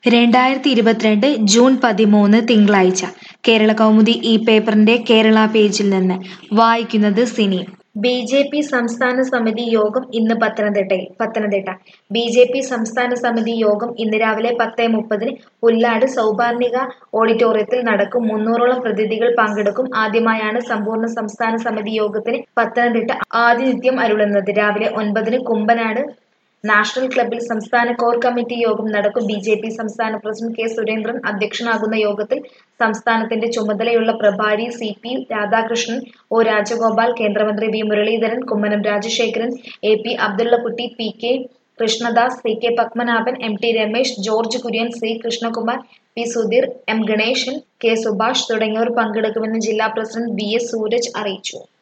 രണ്ടായിരത്തി ഇരുപത്തിരണ്ട് ജൂൺ പതിമൂന്ന് തിങ്കളാഴ്ച കേരള കൗമുദി ഈ പേപ്പറിന്റെ കേരള പേജിൽ നിന്ന് വായിക്കുന്നത് സിനി ബി ജെ പി സംസ്ഥാന സമിതി യോഗം ഇന്ന് പത്തനംതിട്ടയിൽ പത്തനംതിട്ട ബി ജെ പി സംസ്ഥാന സമിതി യോഗം ഇന്ന് രാവിലെ പത്ത് മുപ്പതിന് പുല്ലാട് സൗപർണിക ഓഡിറ്റോറിയത്തിൽ നടക്കും മുന്നൂറോളം പ്രതിനിധികൾ പങ്കെടുക്കും ആദ്യമായാണ് സമ്പൂർണ്ണ സംസ്ഥാന സമിതി യോഗത്തിന് പത്തനംതിട്ട ആതിഥ്യം അരുളുന്നത് രാവിലെ ഒൻപതിന് കുമ്പനാട് നാഷണൽ ക്ലബ്ബിൽ സംസ്ഥാന കോർ കമ്മിറ്റി യോഗം നടക്കും ബി ജെ പി സംസ്ഥാന പ്രസിഡന്റ് കെ സുരേന്ദ്രൻ അധ്യക്ഷനാകുന്ന യോഗത്തിൽ സംസ്ഥാനത്തിന്റെ ചുമതലയുള്ള പ്രഭാരി C P Radhakrishnan O Rajagopal കേന്ദ്രമന്ത്രി V Muraleedharan Kummanam Rajasekharan A P Abdullakutty P K Krishnadas C K Padmanabhan M T Ramesh George Kurian C Krishnakumar P Sudheer M Ganesan K Subhash തുടങ്ങിയവർ പങ്കെടുക്കുമെന്ന് ജില്ലാ പ്രസിഡന്റ് വി എസ് സൂരജ് അറിയിച്ചു